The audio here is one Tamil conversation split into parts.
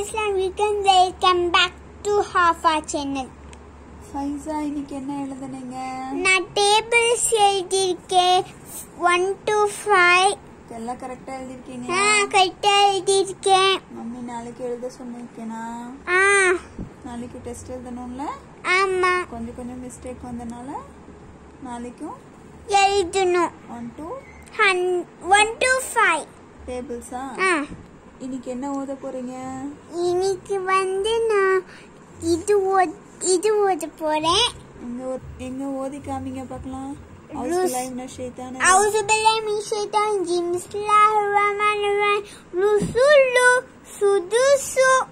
Islam weekend. Welcome back to Hafa channel. ஃபைசா இன்னைக்கு என்ன எழுதுனீங்க நான் டேபிள்ஸ் எழுதியிருக்கேன் ஒன் டு ஃபைவ் எல்லாம் கரெக்டா எழுதிருக்கீங்க நான் கரெக்டாக எழுதியிருக்கேன் மம்மி நாளைக்கு எழுத சொன்னிருக்கேனா ஆ நாளைக்கு டெஸ்ட் எழுதணும்ல ஆமாம் கொஞ்சம் கொஞ்சம் மிஸ்டேக் வந்தனால நாளைக்கும் எழுதணும் ஒன் டூ ஹன் ஒன் டு ஃபைவ் டேபிள்ஸா ஆ இன்னைக்கு என்ன ஓத போறீங்க இன்னைக்கு வந்து நான் இது ஓ- இது ஓத போகிறேன் எங்க ஓ- எங்க ஓதி காமிங்க பார்க்கலாம் Rus- அவுஸ்பில்லாஹி ஷைத்தான أعوذ بالله من الشيطان الرجيم بسم الله الرحمن الرحيم رسول سدس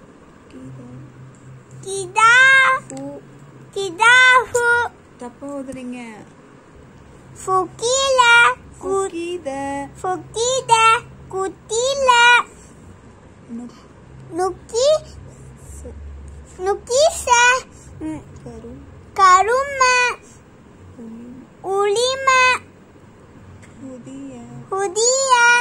كداه كداه தப்பா ஓதுறீங்க فكيل குகீத فكيد قتيل நுக்- نكي ச- نكيس கரு كرم உளி- علم புதிய هدي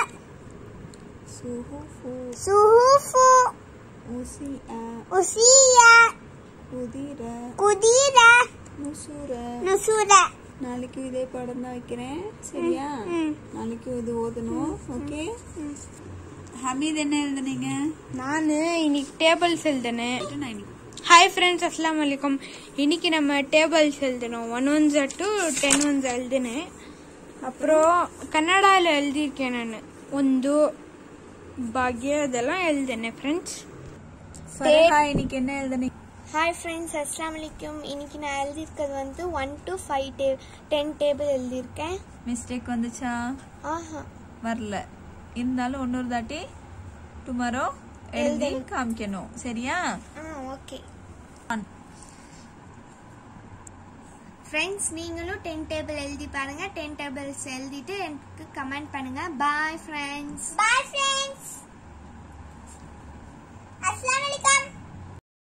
சுஹுஃபு صحف உசிஅ أسيا உதிர قدير நுசுர نصر நாளைக்கு இதே பாடம் தான் வைக்கிறேன் சரியா ம். நாளைக்கு இது ஓதணும் ஓகே ஹமீத் என்ன எழுதுனீங்க நான் இன்னைக்கு டேபிள்ஸ் எழுதினேன் நான் இன்னைக்கு ஹாய் ஃப்ரெண்ட்ஸ் அஸ்லாம் வலைக்கம் இன்னைக்கு நம்ம டேபிள்ஸ் எழுதினோம் ஒன் ஒன் ஜா டு டென் ஒன் ஜா எழுதினேன் அப்புறம் கன்னடாவில் எழுதியிருக்கேன் நான் ಒಂದು ಭಾಗ್ಯ இதெல்லாம் எழுதினேன் ஃப்ரெண்ட்ஸ் ஃபரஹா இன்னைக்கு என்ன எழுதுனீங்க ஹாய் ஃப்ரெண்ட்ஸ் அஸ்லாம் வலைக்கும் இன்னைக்கு நான் எழுதியிருக்கிறது வந்து ஒன் டு ஃபைவ் டே டென் டேபிள் எழுதியிருக்கேன் மிஸ்டேக் வந்துச்சா ஆஹா வரல இருந்தாலும் இன்னொரு தாட்டி டுமாரோ எழுதி காமிக்கணும் சரியா ஆ ஓகே ஃப்ரெண்ட்ஸ் நீங்களும் டென் டேபிள் எழுதி பாருங்க டென் டேபிள்ஸ் எழுதிட்டு எனக்கு கமெண்ட் பண்ணுங்க பாய் ஃப்ரெண்ட்ஸ் Bye, friends.